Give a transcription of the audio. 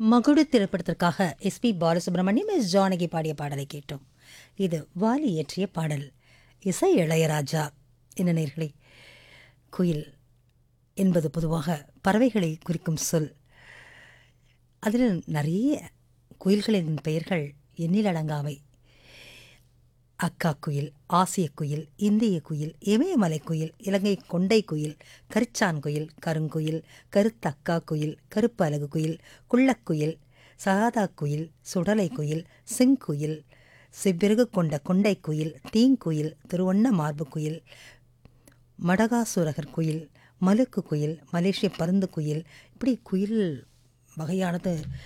மகுடு திரைப்படத்திற்காக SP Balasubramaniam S Janaki பாடிய பாடலை கேட்டோம் இது வாலி இயற்றிய பாடல் இசை இளையராஜா என்ன நேர்களே குயில் என்பது பொதுவாக பறவைகளை குறிக்கும் சொல் அதில் நிறைய குயில்களின் பெயர்கள் எண்ணிலடங்காவை அக்கா குயில் ஆசிய குயில் இந்திய குயில் இமயமலை குயில் இலங்கை கொண்டை குயில் கரிச்சான் குயில் கருங்குயில் கருத்த அக்கா குயில் கருப்பு அலகு குயில் குள்ளக்குயில் சாதா குயில் சுடலை குயில் செங்குயில் செவ்விறகு கொண்ட கொண்டை குயில் தீங்குயில் திருவண்ண மார்பு குயில் மடகாசுரகர் குயில் மலுக்கு குயில் மலேசிய பருந்து குயில் இப்படி குயில் வகையானது